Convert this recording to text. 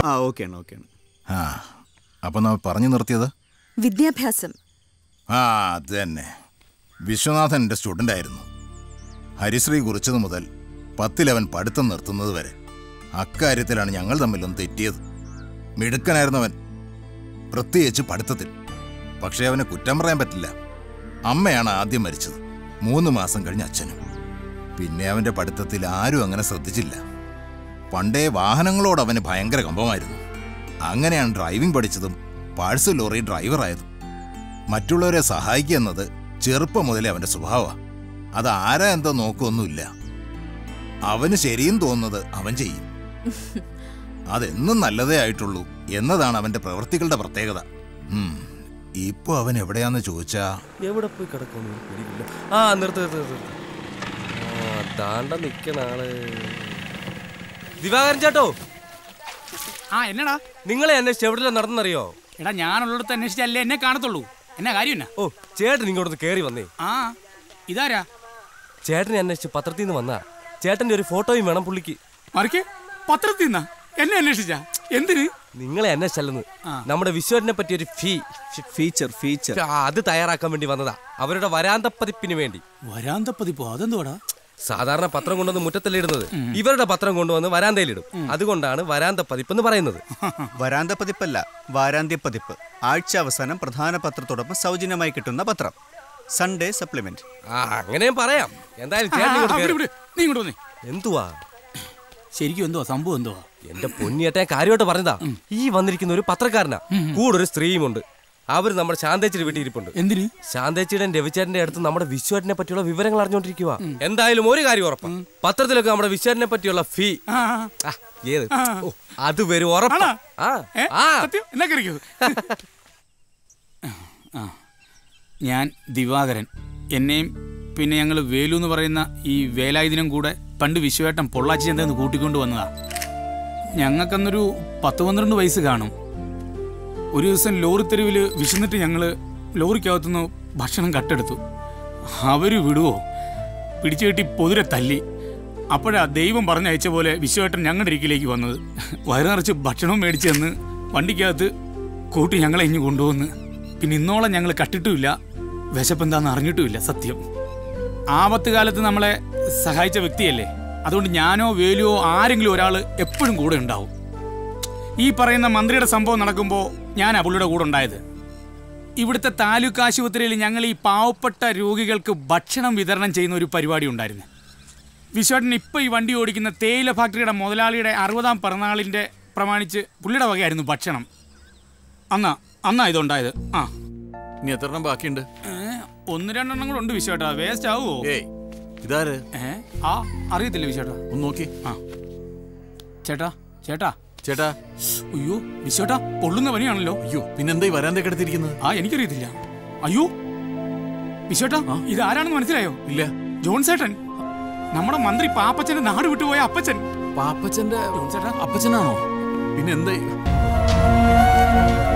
ആ ഓക്കെയാണ് ഓക്കെയാണ് ആ അപ്പം നമ്മൾ പറഞ്ഞു നിർത്തിയത് വിദ്യാഭ്യാസം ആ അത് തന്നെ വിശ്വനാഥൻ എൻ്റെ സ്റ്റുഡൻ്റ് ആയിരുന്നു ഹരിശ്രീ കുറിച്ചത് മുതൽ പത്തിലവൻ പഠിത്തം നിർത്തുന്നത് വരെ അക്കാര്യത്തിലാണ് ഞങ്ങൾ തമ്മിലൊന്ന് തെറ്റിയത് മിടുക്കനായിരുന്നവൻ പ്രത്യേകിച്ച് പഠിത്തത്തിൽ പക്ഷേ അവനെ കുറ്റം പറയാൻ പറ്റില്ല അമ്മയാണ് ആദ്യം മരിച്ചത് മൂന്ന് മാസം കഴിഞ്ഞ് അച്ഛനും പിന്നെ അവൻ്റെ പഠിത്തത്തിൽ ആരും അങ്ങനെ ശ്രദ്ധിച്ചില്ല പണ്ടേ വാഹനങ്ങളോട് അവന് ഭയങ്കര കമ്പമായിരുന്നു അങ്ങനെയാണ് ഡ്രൈവിംഗ് പഠിച്ചതും പാഴ്സൽ ലോറി ഡ്രൈവറായതും മറ്റുള്ളവരെ സഹായിക്കുക എന്നത് ചെറുപ്പം മുതലേ അവന്റെ സ്വഭാവമാണ് അത് ആരാ എന്തോ നോക്കൊന്നുമില്ല അവന് ശരിയും തോന്നുന്നത് അവൻ ചെയ്യും അതെന്നും നല്ലതേ ആയിട്ടുള്ളൂ എന്നതാണ് അവന്റെ പ്രവൃത്തികളുടെ പ്രത്യേകത ഉം. ഇപ്പൊ അവൻ എവിടെയാന്ന് ചോദിച്ചാ എവിടെ പോയി കിടക്കുന്നു പിടിയില്ല ആ നിർത്ത് നിർത്ത് നിർത്ത് നിർത്ത്. ആ താണ്ട നിക്കണ ആള് ദിവാകരൻ ചേട്ടോ ആ എന്നടാ നിങ്ങളെ അന്വേഷിച്ച് എവിടെ നടന്നറിയോ എടാ ഞാനുള്ളിടത്ത് അന്വേഷിച്ചല്ലേ എന്നെ കാണത്തുള്ളൂ എന്നാ കാര്യം എന്നാ ഓ ചേട്ടൻ ഇങ്ങോട്ട് കയറി വന്നേ ആ ഇതാരാ ചേട്ടനെ അന്വേഷിച്ച് പത്രത്തിൽ നിന്ന് വന്നാ ചേട്ടന്റെ ഒരു ഫോട്ടോയും വേണം പുള്ളിക്ക് മറിക്ക് പത്രത്തിൽ നിന്നാ എന്നെ അന്വേഷിച്ച എന്തിന് നിങ്ങളെ അന്വേഷിച്ചല്ലെന്ന് നമ്മുടെ വിശ്വനെ പറ്റി ഒരു ഫീ ഫീച്ചർ ഫീച്ചർ അത് തയ്യാറാക്കാൻ വേണ്ടി വന്നതാ അവരുടെ വരാന്ത പതിപ്പിന് വേണ്ടി വരാന്തപ്പതിപ്പോ അതെന്തോടാ സാധാരണ പത്രം കൊണ്ടുവന്ന് മുറ്റത്തല്ലിടുന്നത് ഇവരുടെ പത്രം കൊണ്ടുവന്ന് വരാന്തയിലിടും അതുകൊണ്ടാണ് വരാന്ത പതിപ്പ് എന്ന് പറയുന്നത് വരാന്ത പതിപ്പല്ല വാരാന്ത്യ പതിപ്പ് ആഴ്ച അവസാനം പ്രധാന പത്രത്തോടൊപ്പം സൗജന്യമായി കിട്ടുന്ന പത്രം സൺഡേ സപ്ലിമെന്റ് ആ അങ്ങനെയും പറയാം എന്തായാലും ചേട്ടൻ ഇങ്ങോട്ട് ആ, കേറ്. വിട്, വിട്. നീ ഇങ്ങോട്ട് വന്നേ എന്തുവാ ശരിക്കും എന്തുവാ സംഭവം എന്തുവാ എന്റെ പൊന്നിയേട്ടൻ കാര്യമായിട്ട് പറഞ്ഞതാ ഈ വന്നിരിക്കുന്ന ഒരു പത്രക്കാരനാ കൂടെ ഒരു സ്ത്രീയുമുണ്ട് അവര് നമ്മുടെ ശാന്തേച്ചിയുടെ വീട്ടിൽ ഇരിപ്പുണ്ട് എന്തിന് ശാന്തേച്ചിയുടെ രവിചേട്ടന്റെ അടുത്ത് നമ്മുടെ വിശ്വേട്ടനെ പറ്റിയുള്ള വിവരങ്ങൾ അറിഞ്ഞുകൊണ്ടിരിക്കുക എന്തായാലും ഒരു കാര്യം ഉറപ്പാ പത്രത്തിലൊക്കെ നമ്മുടെ വിശ്വേട്ടനെ പറ്റിയുള്ള ഫീ ആ, ആ, ഏത് ഓ, അത് വരും ഉറപ്പാ ആ ഏ? ആ സത്യം എന്നാ കറിക്കൂ ആ ഞാൻ ദിവാകരൻ എന്നെയും പിന്നെ ഞങ്ങൾ വേലു എന്ന് പറയുന്ന ഈ വേലായുധനും കൂടെ പണ്ട് വിശ്വേട്ടൻ പൊള്ളാച്ചി ചന്തന്ന് കൂട്ടിക്കൊണ്ട് വന്നതാ ഞങ്ങൾക്കന്നൊരു പത്ത് പന്ത്രണ്ട് വയസ്സ് കാണും ഒരു ദിവസം ലോറി തെരുവിൽ വിശന്നിട്ട് ഞങ്ങൾ ലോറിക്കകത്തുനിന്ന് ഭക്ഷണം കട്ടെടുത്തു അവർ വിടുവോ പിടിച്ചു കെട്ടി പൊതുരെ തല്ലി അപ്പോഴാ ദൈവം പറഞ്ഞയച്ച പോലെ വിശ്വേട്ടൻ ഞങ്ങളുടെ ഇരിക്കിലേക്ക് വന്നത് വയറ് നിറച്ച് ഭക്ഷണവും മേടിച്ച് തന്ന് വണ്ടിക്കകത്ത് കൂട്ടി ഞങ്ങളെ ഇഞ്ഞു കൊണ്ടുവന്ന് പിന്നെ ഇന്നോളം ഞങ്ങൾ കട്ടിട്ടുമില്ല വിശപ്പെന്താന്ന് അറിഞ്ഞിട്ടുമില്ല സത്യം ആപത്ത് കാലത്ത് നമ്മളെ സഹായിച്ച വ്യക്തിയല്ലേ അതുകൊണ്ട് ഞാനോ വേലുവോ ആരെങ്കിലും ഒരാൾ എപ്പോഴും കൂടെ ഉണ്ടാവും ഈ പറയുന്ന മന്ത്രിയുടെ സംഭവം നടക്കുമ്പോൾ ഞാനാ പുള്ളിയുടെ കൂടെ ഉണ്ടായത് ഇവിടുത്തെ താലൂക്ക് ആശുപത്രിയിൽ ഞങ്ങൾ ഈ പാവപ്പെട്ട രോഗികൾക്ക് ഭക്ഷണം വിതരണം ചെയ്യുന്ന ഒരു പരിപാടി ഉണ്ടായിരുന്നു വിശ്വാട്ടൻ ഇപ്പോൾ ഈ വണ്ടി ഓടിക്കുന്ന തേയില ഫാക്ടറിയുടെ മുതലാളിയുടെ അറുപതാം പിറന്നാളിൻ്റെ പ്രമാണിച്ച് പുള്ളിയുടെ വകയായിരുന്നു ഭക്ഷണം അന്നാ അന്നാ ഇതുണ്ടായത് ആ ഇനി എത്ര എണ്ണം ബാക്കിയുണ്ട് ഏ, ഒന്ന് രണ്ടെണ്ണം കൂടെ ഉണ്ട് വിശ്വാട്ടാ വേസ്റ്റ് ആവുമോ ഏയ് ഇതാര് ഏ ആ അറിയത്തില്ല വിശ്വാട്ടാ ഒന്ന് നോക്കി ആ ചേട്ടാ ചേട്ടാ ചേട്ടാ അയ്യോ വിശ്വട്ടാ പൊള്ളുന്ന പനിയാണല്ലോ അയ്യോ പിന്നെന്താ ഈ വരാന്തൊക്കെ എടുത്തിരിക്കുന്നത് ആ എനിക്കറിയത്തില്ല അയ്യോ വിശ്വട്ടാ ഇത് ആരാണെന്ന് മനസ്സിലായോ ഇല്ല ജോൺസേട്ടൻ നമ്മുടെ മന്ത്രി പാപ്പച്ചന്റെ നാട് വിട്ടുപോയ അപ്പച്ചൻ പാപ്പച്ചന്റെ ജോൺസേട്ടാ അപ്പച്ചനാണോ പിന്നെ എന്താ ഈ-